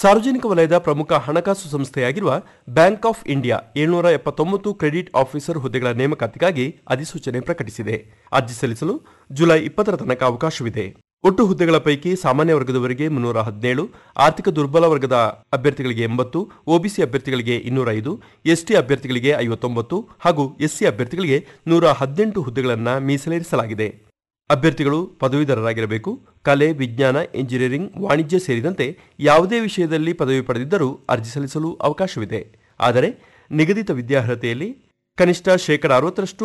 ಸಾರ್ವಜನಿಕ ವಲಯದ ಪ್ರಮುಖ ಹಣಕಾಸು ಸಂಸ್ಥೆಯಾಗಿರುವ ಬ್ಯಾಂಕ್ ಆಫ್ ಇಂಡಿಯಾ ಏಳ್ನೂರ ಎಪ್ಪತ್ತೊಂಬತ್ತು ಕ್ರೆಡಿಟ್ ಆಫೀಸರ್ ಹುದ್ದೆಗಳ ನೇಮಕಾತಿಗಾಗಿ ಅಧಿಸೂಚನೆ ಪ್ರಕಟಿಸಿದೆ ಅರ್ಜಿ ಸಲ್ಲಿಸಲು ಜುಲೈ ಇಪ್ಪತ್ತರ ತನಕ ಅವಕಾಶವಿದೆ ಒಟ್ಟು ಹುದ್ದೆಗಳ ಪೈಕಿ ಸಾಮಾನ್ಯ ವರ್ಗದವರಿಗೆ ಮುನ್ನೂರ ಹದಿನೇಳು ಆರ್ಥಿಕ ದುರ್ಬಲ ವರ್ಗದ ಅಭ್ಯರ್ಥಿಗಳಿಗೆ ಎಂಬತ್ತು ಒಬಿಸಿ ಅಭ್ಯರ್ಥಿಗಳಿಗೆ ಇನ್ನೂರ ಐದು ಎಸ್ಟಿ ಅಭ್ಯರ್ಥಿಗಳಿಗೆ ಐವತ್ತೊಂಬತ್ತು ಹಾಗೂ ಎಸ್ಸಿ ಅಭ್ಯರ್ಥಿಗಳಿಗೆ ನೂರ ಹದಿನೆಂಟು ಹುದ್ದೆಗಳನ್ನು ಮೀಸಲಿರಿಸಲಾಗಿದೆ ಅಭ್ಯರ್ಥಿಗಳು ಪದವೀಧರರಾಗಿರಬೇಕು ಕಲೆ ವಿಜ್ಞಾನ ಇಂಜಿನಿಯರಿಂಗ್ ವಾಣಿಜ್ಯ ಸೇರಿದಂತೆ ಯಾವುದೇ ವಿಷಯದಲ್ಲಿ ಪದವಿ ಪಡೆದಿದ್ದರೂ ಅರ್ಜಿ ಸಲ್ಲಿಸಲು ಅವಕಾಶವಿದೆ ಆದರೆ ನಿಗದಿತ ವಿದ್ಯಾರ್ಹತೆಯಲ್ಲಿ ಕನಿಷ್ಠ ಶೇಕಡ ಅರವತ್ತರಷ್ಟು